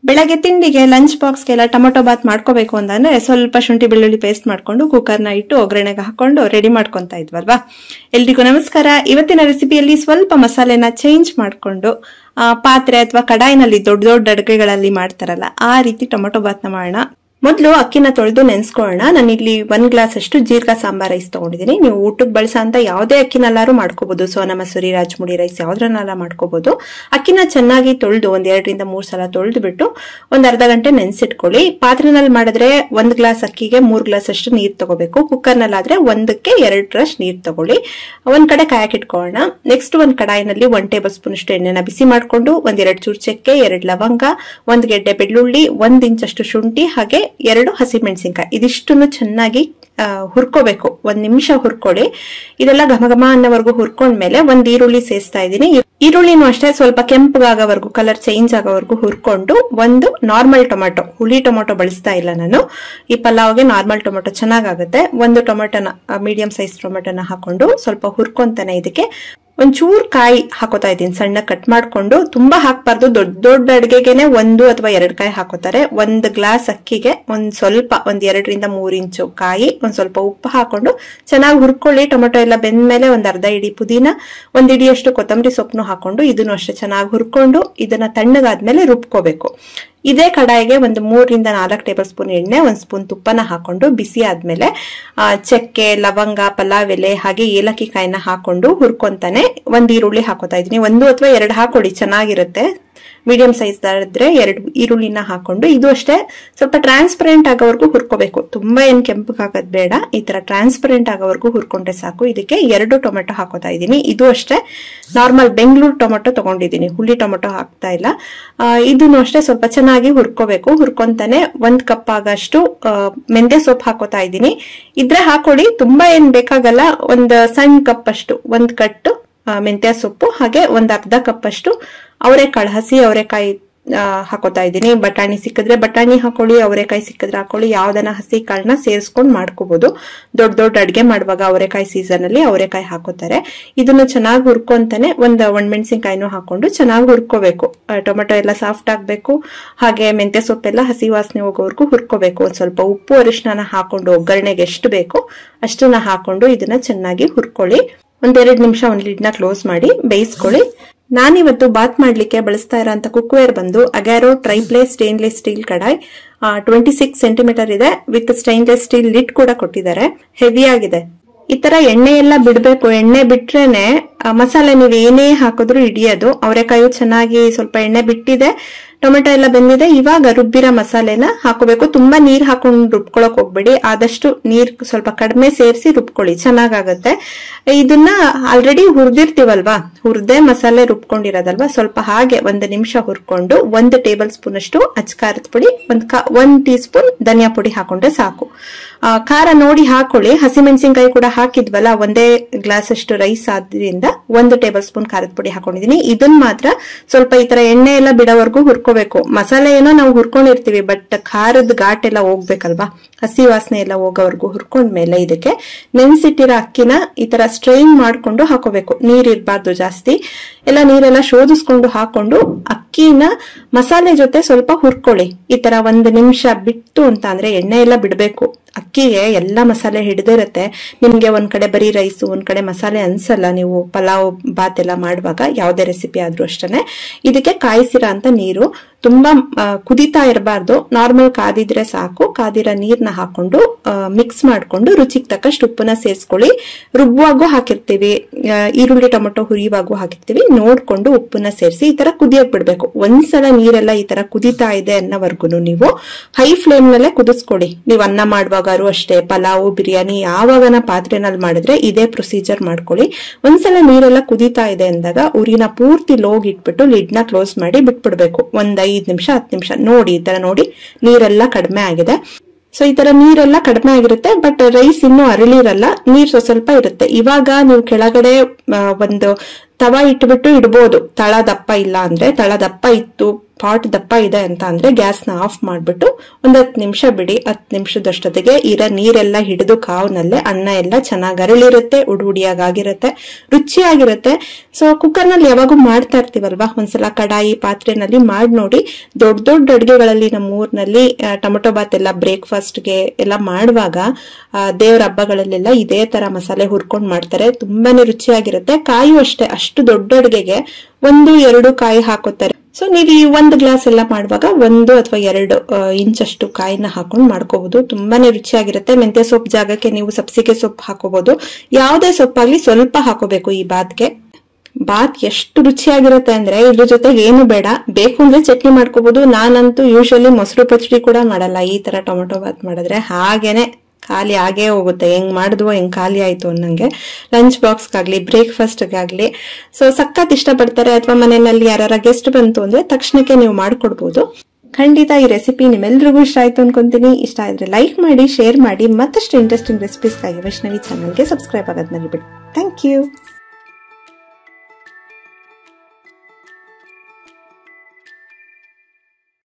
ಬೆಳಗ್ಗೆ ತಿಂಡಿಗೆ lunch ಬಾಕ್ಸ್ಗೆಲ್ಲ tomato Baat ಮಾಡ್ಕೋಬೇಕು ಅಂತಂದ್ರೆ ಸ್ವಲ್ಪ ಶುಂಠಿ ಬೆಳ್ಳುಳ್ಳಿ ಪೇಸ್ಟ್ ಮಾಡ್ಕೊಂಡು ಕುಕ್ಕರ್ನ ಇಟ್ಟು ಒಗ್ಗರಣೆಗೆ ಹಾಕೊಂಡು ರೆಡಿ ಮಾಡ್ಕೊಂತ ಇದ್ವಲ್ವಾ ಎಲ್ರಿಗೂ ನಮಸ್ಕಾರ ಇವತ್ತಿನ ರೆಸಿಪಿಯಲ್ಲಿ ಸ್ವಲ್ಪ ಮಸಾಲೆನ ಚೇಂಜ್ ಮಾಡ್ಕೊಂಡು ಆ, ಪಾತ್ರೆ ಅಥವಾ ಕಡಾಯಿನಲ್ಲಿ ದೊಡ್ಡ ದೊಡ್ಡ ಅಡುಗೆಗಳಲ್ಲಿ ಮಾಡ್ತಾರಲ್ಲ ಆ ರೀತಿ ಟೊಮೊಟೊ ಬಾತ್ನ ಮಾಡೋಣ ಮೊದಲು ಅಕ್ಕಿನ ತೊಳೆದು ನೆನೆಸ್ಕೊಳ್ಳೋಣ ನಾನಿಲ್ಲಿ ಒಂದ್ ಗ್ಲಾಸ್ ಅಷ್ಟು ಜೀರ್ಗ ಸಾಂಬಾರ್ ರೈಸ್ ತಗೊಂಡಿದ್ದೀನಿ ನೀವು ಊಟಕ್ಕೆ ಬಳಸೋ ಅಂತ ಯಾವುದೇ ಅಕ್ಕಿನಲ್ಲಾರು ಮಾಡ್ಕೋಬಹುದು ಸೋನಾ ಮಸೂರಿ ರಾಜ್ಮುಡಿ ರೈಸ್ ಯಾವ್ದ್ರನ್ನೆಲ್ಲ ಮಾಡ್ಕೋಬಹುದು ಅಕ್ಕಿನ ಚೆನ್ನಾಗಿ ತೊಳೆದು ಒಂದ್ ಎರಡರಿಂದ ಮೂರ್ ಸಲ ತೊಳೆದು ಬಿಟ್ಟು ಒಂದ್ ಅರ್ಧ ಗಂಟೆ ನೆನೆಸಿಟ್ಕೊಳ್ಳಿ ಪಾತ್ರೆನಲ್ಲಿ ಮಾಡಿದ್ರೆ ಒಂದ್ ಗ್ಲಾಸ್ ಅಕ್ಕಿಗೆ ಮೂರ್ ಗ್ಲಾಸ್ ಅಷ್ಟು ನೀರ್ ತಗೋಬೇಕು ಕುಕ್ಕರ್ನಲ್ಲಾದ್ರೆ ಒಂದಕ್ಕೆ ಎರಡರಷ್ಟು ನೀರ್ ತಗೊಳ್ಳಿ ಒಂದ್ ಕಡೆ ಕಾಯಕ್ಕಿಟ್ಕೊಳ್ಳೋಣ ನೆಕ್ಸ್ಟ್ ಒಂದ್ ಕಡಾಯಿನಲ್ಲಿ ಒಂದ್ ಟೇಬಲ್ ಸ್ಪೂನ್ ಅಷ್ಟು ಎಣ್ಣೆನ ಬಿಸಿ ಮಾಡ್ಕೊಂಡು ಒಂದ್ ಎರಡ್ ಚೂರ್ ಚಕ್ಕೆ ಎರಡ್ ಲವಂಗ ಒಂದ್ ಗೆಡ್ಡೆ ಬೆಳ್ಳುಳ್ಳಿ ಒಂದ್ ಇಂಚಷ್ಟು ಶುಂಠಿ ಹಾಗೆ ಎರಡು ಹಸಿಮೆಣಸಿನ್ಕಾಯಿ ಇದಿಷ್ಟನ್ನು ಚೆನ್ನಾಗಿ ಆ, ಹುರ್ಕೋಬೇಕು ಒಂದ್ ನಿಮಿಷ ಹುರ್ಕೊಳ್ಳಿ ಇದೆಲ್ಲ ಘಮ ಘಮ ಅನ್ನೋವರೆಗೂ ಹುರ್ಕೊಂಡ್ಮೇಲೆ ಒಂದ್ ಈರುಳ್ಳಿ ಸೇರಿಸ್ತಾ ಇದ್ದೀನಿ ಈರುಳ್ಳಿನೂ ಅಷ್ಟೇ ಸ್ವಲ್ಪ ಕೆಂಪಗಾಗೋವರೆಗೂ ಕಲರ್ ಚೇಂಜ್ ಆಗೋವರೆಗೂ ಹುರ್ಕೊಂಡು ಒಂದು ನಾರ್ಮಲ್ ಟೊಮೆಟೊ ಹುಳಿ ಟೊಮೆಟೊ ಬಳಸ್ತಾ ಇಲ್ಲ ನಾನು ಈ ಪಲಾವ್ಗೆ ನಾರ್ಮಲ್ ಟೊಮೆಟೊ ಚೆನ್ನಾಗಾಗುತ್ತೆ ಒಂದು ಟೊಮೆಟೊನ ಮೀಡಿಯಂ ಸೈಜ್ ಟೊಮೆಟೊನ ಹಾಕೊಂಡು ಸ್ವಲ್ಪ ಹುರ್ಕೊಂತಾನೆ ಇದಕ್ಕೆ ಒಂಚೂರ್ ಕಾಯಿ ಹಾಕೋತಾ ಇದ್ದೀನಿ ಸಣ್ಣ ಕಟ್ ಮಾಡ್ಕೊಂಡು ತುಂಬಾ ಹಾಕ್ಬಾರ್ದು ದೊಡ್ಡ ದೊಡ್ಡ ಅಡ್ಗೆಗೆನೆ ಒಂದು ಅಥವಾ ಎರಡ್ ಕಾಯಿ ಹಾಕೋತಾರೆ ಒಂದ್ ಗ್ಲಾಸ್ ಅಕ್ಕಿಗೆ ಒಂದ್ ಸ್ವಲ್ಪ ಒಂದ್ ಎರಡರಿಂದ ಮೂರ್ ಇಂಚು ಕಾಯಿ ಒಂದ್ ಸ್ವಲ್ಪ ಉಪ್ಪು ಹಾಕೊಂಡು ಚೆನ್ನಾಗಿ ಹುರ್ಕೊಳ್ಳಿ ಟೊಮೆಟೊ ಎಲ್ಲ ಬೆಂದ್ಮೇಲೆ ಒಂದ್ ಅರ್ಧ ಇಡಿ ಪುದೀನ ಒಂದ್ ಇಡಿಯಷ್ಟು ಕೊತ್ತಂಬರಿ ಸೊಪ್ಪನ್ನು ಹಾಕೊಂಡು ಇದನ್ನು ಅಷ್ಟೇ ಚೆನ್ನಾಗಿ ಹುರ್ಕೊಂಡು ಇದನ್ನ ತಣ್ಣಗಾದ್ಮೇಲೆ ರುಬ್ಕೋಬೇಕು ಇದೇ ಕಡಾಯಿಗೆ ಒಂದು ಮೂರರಿಂದ ನಾಲ್ಕು ಟೇಬಲ್ ಸ್ಪೂನ್ ಎಣ್ಣೆ ಒಂದ್ ಸ್ಪೂನ್ ತುಪ್ಪನ ಹಾಕೊಂಡು ಬಿಸಿ ಆದ್ಮೇಲೆ ಆ, ಚಕ್ಕೆ ಲವಂಗ ಪಲಾವ್ ಎಲೆ ಹಾಗೆ ಏಲಕ್ಕಿ ಕಾಯಿನ ಹಾಕೊಂಡು ಹುರ್ಕೊಂತಾನೆ ಒಂದ್ ಈರುಳ್ಳಿ ಹಾಕೋತಾ ಇದೀನಿ ಒಂದು ಅಥವಾ ಎರಡು ಹಾಕೊಳ್ಳಿ ಚೆನ್ನಾಗಿರುತ್ತೆ ಮೀಡಿಯಂ ಸೈಜ್ ಇದ್ರೆ ಎರಡು ಈರುಳ್ಳಿನ ಹಾಕೊಂಡು ಇದು ಅಷ್ಟೇ ಸ್ವಲ್ಪ ಟ್ರಾನ್ಸ್ಪರೆಂಟ್ ಆಗೋವರೆಗೂ ಹುರ್ಕೋಬೇಕು ತುಂಬಾ ಏನ್ ಕೆಂಪಗಾಗದ್ ಬೇಡ ಈ ತರ ಟ್ರಾನ್ಸ್ಪರೆಂಟ್ ಆಗೋವರೆಗೂ ಹುರ್ಕೊಂಡ್ರೆ ಸಾಕು ಇದಕ್ಕೆ ಎರಡು ಟೊಮೆಟೊ ಹಾಕೋತಾ ಇದ್ದೀನಿ ಇದು ಅಷ್ಟೇ ನಾರ್ಮಲ್ ಬೆಂಗಳೂರು ಟೊಮೆಟೊ ತಗೊಂಡಿದ್ದೀನಿ ಹುಳಿ ಟೊಮೆಟೊ ಹಾಕ್ತಾ ಇಲ್ಲ ಆ, ಇದನ್ನು ಅಷ್ಟೇ ಸ್ವಲ್ಪ ಚೆನ್ನಾಗಿ ಹುರ್ಕೋಬೇಕು ಹುರ್ಕೊಂತಾನೆ ಒಂದ್ ಕಪ್ ಆಗಷ್ಟು ಆ, ಮೆಂತ್ಯ ಸೊಪ್ಪು ಹಾಕೋತಾ ಇದ್ದೀನಿ ಇದ್ರೆ ಹಾಕೊಳ್ಳಿ ತುಂಬಾ ಏನ್ ಬೇಕಾಗಲ್ಲ ಒಂದ್ ಸಣ್ಣ ಕಪ್ ಅಷ್ಟು ಒಂದ್ ಕಟ್ಟು ಆ, ಮೆಂತ್ಯ ಸೊಪ್ಪು ಹಾಗೆ ಒಂದ್ ಅರ್ಧ ಕಪ್ ಅಷ್ಟು ಅವರೆಕಾಳು ಹಸಿ ಅವರೆಕಾಯಿ ಆ, ಹಾಕೋತಾ ಇದ್ದೀನಿ ಬಟಾಣಿ ಸಿಕ್ಕಿದ್ರೆ ಬಟಾಣಿ ಹಾಕೊಳ್ಳಿ ಅವರೆಕಾಯಿ ಸಿಕ್ಕಿದ್ರೆ ಹಾಕೊಳ್ಳಿ ಯಾವ್ದನ್ನ ಹಸಿ ಕಾಳನ್ನ ಸೇರಿಸ್ಕೊಂಡು ಮಾಡ್ಕೋಬಹುದು ದೊಡ್ಡ ದೊಡ್ಡ ಅಡ್ಗೆ ಮಾಡುವಾಗ ಅವರೆಕಾಯಿ ಸೀಸನ್ ಅಲ್ಲಿ ಅವರೆಕಾಯಿ ಹಾಕೋತಾರೆ ಇದನ್ನ ಚೆನ್ನಾಗಿ ಹುರ್ಕೊಂತಾನೆ ಒಂದ್ ಒಣಮೆಣಸಿನ್ಕಾಯಿನೂ ಹಾಕೊಂಡು ಚೆನ್ನಾಗಿ ಹುರ್ಕೋಬೇಕು ಆ, ಟೊಮೆಟೊ ಎಲ್ಲ ಸಾಫ್ಟ್ ಆಗ್ಬೇಕು ಹಾಗೆ ಮೆಂತ್ಯ ಸೊಪ್ಪೆಲ್ಲ ಹಸಿ ವಾಸನೆ ಹೋಗೋವರೆಗೂ ಹುರ್ಕೋಬೇಕು ಒಂದ್ ಸ್ವಲ್ಪ ಉಪ್ಪು ಅರಿಶಿನ ಹಾಕೊಂಡು ಒಗ್ಗರಣೆಗೆ ಎಷ್ಟು ಬೇಕು ಅಷ್ಟನ್ನ ಹಾಕೊಂಡು ಇದನ್ನ ಚೆನ್ನಾಗಿ ಹುರ್ಕೊಳ್ಳಿ ಒಂದೆರಡು ನಿಮಿಷ ಒಂದ್ ಲಿಡ್ನ ಕ್ಲೋಸ್ ಮಾಡಿ ಬೇಯಿಸ್ಕೊಳ್ಳಿ ನಾನಿವತ್ತು ಬಾತ್ ಮಾಡ್ಲಿಕ್ಕೆ ಬಳಸ್ತಾ ಇರೋಂಥ ಕುಕ್ವೇರ್ ಬಂದು Agaro triply stainless steel kadai twenty six centimetre ಇದೆ ವಿತ್ ಸ್ಟೈನ್ಲೆಸ್ ಸ್ಟೀಲ್ ಲಿಡ್ ಕೂಡ ಕೊಟ್ಟಿದ್ದಾರೆ ಹೆವಿ ಆಗಿದೆ ಈ ತರ ಎಣ್ಣೆ ಎಲ್ಲ ಬಿಡ್ಬೇಕು ಎಣ್ಣೆ ಬಿಟ್ರೇನೆ ಆ, ಮಸಾಲೆ ನೀವು ಏನೇ ಹಾಕಿದ್ರು ಹಿಡಿಯೋದು ಅವರೆಕಾಯಿ ಚೆನ್ನಾಗಿ ಸ್ವಲ್ಪ ಎಣ್ಣೆ ಬಿಟ್ಟಿದೆ ಟೊಮೆಟೊ ಎಲ್ಲ ಬೆಂದಿದೆ ಇವಾಗ ರುಬ್ಬಿರೋ ಮಸಾಲೆನ ಹಾಕೋಬೇಕು ತುಂಬಾ ನೀರ್ ಹಾಕೊಂಡು ರುಬ್ಕೊಳಕ್ ಹೋಗ್ಬೇಡಿ ಆದಷ್ಟು ನೀರ್ ಸ್ವಲ್ಪ ಕಡಿಮೆ ಸೇರಿಸಿ ರುಬ್ಕೊಳ್ಳಿ ಚೆನ್ನಾಗಾಗತ್ತೆ ಇದನ್ನ ಆಲ್ರೆಡಿ ಹುರಿದಿರ್ತೀವಲ್ವಾ ಹುರ್ದೆ ಮಸಾಲೆ ರುಬ್ಕೊಂಡಿರೋದಲ್ವಾ ಸ್ವಲ್ಪ ಹಾಗೆ ಒಂದು ನಿಮಿಷ ಹುರ್ಕೊಂಡು ಒಂದು ಟೇಬಲ್ ಸ್ಪೂನ್ ಅಷ್ಟು ಅಚ್ಕಾರದ ಪುಡಿ ಒಂದ್ ಕ ಒಂದ್ ಟೀ ಸ್ಪೂನ್ ಧನಿಯಾ ಪುಡಿ ಹಾಕೊಂಡ್ರೆ ಸಾಕು ಆ, ಖಾರ ನೋಡಿ ಹಾಕೊಳ್ಳಿ ಹಸಿಮೆಣಸಿನ್ಕಾಯಿ ಕೂಡ ಹಾಕಿದ್ವಲ್ಲ ಒಂದೇ ಗ್ಲಾಸ್ ಅಷ್ಟು ರೈಸ್ ಆದ್ರಿಂದ ಒಂದು ಟೇಬಲ್ ಸ್ಪೂನ್ ಖಾರದ ಪುಡಿ ಹಾಕೊಂಡಿದೀನಿ ಇದನ್ನ ಮಾತ್ರ ಸ್ವಲ್ಪ ಈ ತರ ಎಣ್ಣೆ ಎಲ್ಲ ಬಿಡೋವರೆಗೂ ಹುರ್ಕೋಬೇಕು ಮಸಾಲೆ ಏನೋ ನಾವು ಹುರ್ಕೊಂಡಿರ್ತೀವಿ ಬಟ್ ಖಾರದ ಘಾಟ್ ಎಲ್ಲ ಹೋಗ್ಬೇಕಲ್ವಾ ಹಸಿ ವಾಸನೆ ಎಲ್ಲ ಹೋಗೋವರೆಗೂ ಹುರ್ಕೊಂಡ್ಮೇಲೆ ಇದಕ್ಕೆ ನೆನ್ಸಿಟ್ಟಿರೋ ಅಕ್ಕಿನ ಈ ತರ ಸ್ಟ್ರೈನ್ ಮಾಡ್ಕೊಂಡು ಹಾಕೋಬೇಕು ನೀರ್ ಇರ್ಬಾರ್ದು ಜಾಸ್ತಿ ಎಲ್ಲ ನೀರೆಲ್ಲ ಶೋಧಿಸ್ಕೊಂಡು ಹಾಕೊಂಡು ಅಕ್ಕಿನ ಮಸಾಲೆ ಜೊತೆ ಸ್ವಲ್ಪ ಹುರ್ಕೊಳ್ಳಿ ಈ ತರ ಒಂದ್ ನಿಮಿಷ ಬಿಟ್ಟು ಅಂತ ಅಂದ್ರೆ ಎಣ್ಣೆ ಎಲ್ಲ ಬಿಡ್ಬೇಕು ಅಕ್ಕಿಗೆ ಎಲ್ಲ ಮಸಾಲೆ ಹಿಡಿದಿರುತ್ತೆ ನಿಮ್ಗೆ ಒಂದ್ ಕಡೆ ಬರೀ ರೈಸ್ ಒಂದ್ ಕಡೆ ಮಸಾಲೆ ಅನ್ಸಲ್ಲ ನೀವು ಪಲಾವ್ ಬಾತ್ ಎಲ್ಲ ಮಾಡುವಾಗ ಯಾವ್ದೇ ರೆಸಿಪಿ ಆದ್ರೂ ಅಷ್ಟೇ ಇದಕ್ಕೆ ಕಾಯಿಸಿರ ಅಂತ ನೀರು ತುಂಬಾ ಆ, ಕುದೀತಾ ಇರಬಾರ್ದು ನಾರ್ಮಲ್ ಕಾದಿದ್ರೆ ಸಾಕು ಕಾದಿರೋ ನೀರ್ನ ಹಾಕೊಂಡು ಮಿಕ್ಸ್ ಮಾಡ್ಕೊಂಡು ರುಚಿಗೆ ತಕ್ಕಷ್ಟು ಉಪ್ಪನ್ನ ಸೇರಿಸ್ಕೊಳ್ಳಿ ರುಬ್ಬುವಾಗೂ ಹಾಕಿರ್ತೀವಿ ಆ, ಈರುಳ್ಳಿ ಟೊಮೊಟೊ ಹುರಿಯುವಾಗೂ ಹಾಕಿರ್ತೀವಿ ನೋಡ್ಕೊಂಡು ಉಪ್ಪನ್ನ ಸೇರಿಸಿ ಈ ತರ ಕುದಿಯಕ್ ಬಿಡ್ಬೇಕು ಒಂದ್ಸಲ ನೀರೆಲ್ಲ ಈ ತರ ಕುದೀತಾ ಇದೆ ಅನ್ನೋವರ್ಗುನು ನೀವು ಹೈ ಫ್ಲೇಮ್ ನಲ್ಲೇ ಕುದಿಸ್ಕೊಡಿ ನೀವು ಅನ್ನ ಮಾಡುವಾಗಾರು ಅಷ್ಟೇ ಪಲಾವು ಬಿರಿಯಾನಿ ಯಾವಾಗನ ಪಾತ್ರೆನಲ್ಲಿ ಮಾಡಿದ್ರೆ ಇದೇ ಪ್ರೊಸೀಜರ್ ಮಾಡ್ಕೊಳ್ಳಿ ಒಂದ್ಸಲ ನೀರೆಲ್ಲ ಕುದೀತಾ ಇದೆ ಅಂದಾಗ ಉರಿನ ಪೂರ್ತಿ ಲೋಗ್ ಇಟ್ಬಿಟ್ಟು ಲಿಡ್ನ ಕ್ಲೋಸ್ ಮಾಡಿ ಬಿಟ್ಬಿಡ್ಬೇಕು ಒಂದ್ ಐದ್ ನಿಮಿಷ ಹತ್ತು ನಿಮಿಷ ನೋಡಿ ಈ ತರ ನೋಡಿ ನೀರೆಲ್ಲ ಕಡಿಮೆ ಆಗಿದೆ ಸೊ ಈ ತರ ನೀರೆಲ್ಲ ಕಡಿಮೆ ಆಗಿರುತ್ತೆ ಬಟ್ ರೈಸ್ ಇನ್ನೂ ಅರಳಿರಲ್ಲ ನೀರ್ ಸ್ವಲ್ಪ ಸ್ವಲ್ಪ ಇರುತ್ತೆ ಇವಾಗ ನೀವು ಕೆಳಗಡೆ ಆ, ಒಂದು ತವ ಇಟ್ಬಿಟ್ಟು ಇಡ್ಬೋದು ತಳ ದಪ್ಪ ಇಲ್ಲ ಅಂದ್ರೆ ತಳ ದಪ್ಪ ಇತ್ತು ಪಾಟ್ ದಪ್ಪ ಇದೆ ಅಂತ ಅಂದ್ರೆ ಗ್ಯಾಸ್ನ ಆಫ್ ಮಾಡ್ಬಿಟ್ಟು ಒಂದ್ ಹತ್ತು ನಿಮಿಷ ಬಿಡಿ ಹತ್ತು ನಿಮಿಷದಷ್ಟೊತ್ತಿಗೆ ಇರೋ ನೀರೆಲ್ಲ ಹಿಡಿದು ಕಾವ್ನಲ್ಲೇ ಅನ್ನ ಎಲ್ಲ ಚೆನ್ನಾಗಿ ಅರಳಿರುತ್ತೆ ಉಡು ಉಡಿಯಾಗಿರುತ್ತೆ ರುಚಿಯಾಗಿರುತ್ತೆ ಸೊ ಕುಕ್ಕರ್ನಲ್ಲಿ ಯಾವಾಗೂ ಮಾಡ್ತಾ ಇರ್ತೀವಲ್ವಾ ಒಂದ್ಸಲ ಕಡಾಯಿ ಪಾತ್ರೆನಲ್ಲಿ ಮಾಡಿ ನೋಡಿ ದೊಡ್ಡ ದೊಡ್ಡ ಅಡುಗೆಗಳಲ್ಲಿ ನಮ್ಮ ಊರಿನಲ್ಲಿ ಟೊಮೊಟೊ ಬಾತ್ ಎಲ್ಲ ಬ್ರೇಕ್ಫಾಸ್ಟ್ಗೆ ಎಲ್ಲ ಮಾಡುವಾಗ ಆ, ದೇವ್ರ ಹಬ್ಬಗಳಲ್ಲೆಲ್ಲ ಇದೇ ತರ ಮಸಾಲೆ ಹುರ್ಕೊಂಡ್ ಮಾಡ್ತಾರೆ ತುಂಬಾನೇ ರುಚಿಯಾಗಿರುತ್ತೆ ಕಾಯಿ ಅಷ್ಟೇ ಅಷ್ಟು ದೊಡ್ಡ ಅಡುಗೆಗೆ ಒಂದು ಎರಡು ಕಾಯಿ ಹಾಕೋತಾರೆ ಸೊ ನೀವು ಈ ಒಂದು ಗ್ಲಾಸ್ ಎಲ್ಲ ಮಾಡುವಾಗ ಒಂದು ಅಥವಾ ಎರಡು ಆ, ಇಂಚಷ್ಟು ಕಾಯಿನ ಹಾಕೊಂಡು ಮಾಡ್ಕೋಬಹುದು ತುಂಬಾನೇ ರುಚಿಯಾಗಿರುತ್ತೆ ಮೆಂತ್ಯ ಸೊಪ್ಪು ಜಾಗಕ್ಕೆ ನೀವು ಸಬ್ಸಿಗೆ ಸೊಪ್ಪು ಹಾಕೋಬಹುದು ಯಾವುದೇ ಸೊಪ್ಪಾಗ್ಲಿ ಸ್ವಲ್ಪ ಹಾಕೋಬೇಕು ಈ ಬಾತ್ಗೆ ಬಾತ್ ಎಷ್ಟು ರುಚಿಯಾಗಿರುತ್ತೆ ಅಂದ್ರೆ ಇದ್ರ ಜೊತೆಗೆ ಏನು ಬೇಡ ಬೇಕು ಅಂದ್ರೆ ಚಟ್ನಿ ಮಾಡ್ಕೋಬಹುದು ನಾನಂತೂ ಯೂಶಲಿ ಮೊಸರು ಪಚಡಿ ಕೂಡ ಮಾಡಲ್ಲ ಈ ತರ ಟೊಮೊಟೊ ಬಾತ್ ಮಾಡಿದ್ರೆ ಹಾಗೇನೆ ಖಾಲಿ ಆಗೇ ಹೋಗುತ್ತೆ ಹೆಂಗ್ ಮಾಡಿದ್ವೋ ಹೆಂಗ್ ಖಾಲಿ ಆಯ್ತು ಅನ್ನಂಗೆ ಲಂಚ್ ಬಾಕ್ಸ್ಗಾಗ್ಲಿ ಬ್ರೇಕ್ಫಾಸ್ಟ್ಗಾಗ್ಲಿ ಸೊ ಸಖತ್ ಇಷ್ಟಪಡ್ತಾರೆ ಅಥವಾ ಮನೆಯಲ್ಲಿ ಯಾರ ಗೆಸ್ಟ್ ಬಂತು ಅಂದ್ರೆ ತಕ್ಷಣಕ್ಕೆ ನೀವು ಮಾಡ್ಕೊಡ್ಬೋದು ಖಂಡಿತ ಈ ರೆಸಿಪಿ ನಿಮ್ಮೆಲ್ರಿಗೂ ಇಷ್ಟ ಆಯ್ತು ಅನ್ಕೊಂತೀನಿ ಇಷ್ಟ ಆದ್ರೆ ಲೈಕ್ ಮಾಡಿ ಶೇರ್ ಮಾಡಿ ಮತ್ತಷ್ಟು ಇಂಟ್ರೆಸ್ಟಿಂಗ್ ರೆಸಿಪೀಸ್ಗಾಗಿ ವೈಷ್ಣವಿ ಚಾನಲ್ಗೆ ಸಬ್ಸ್ಕ್ರೈಬ್ ಆಗೋದ್ ಮರಿಬಿಡಿ ಥ್ಯಾಂಕ್ ಯು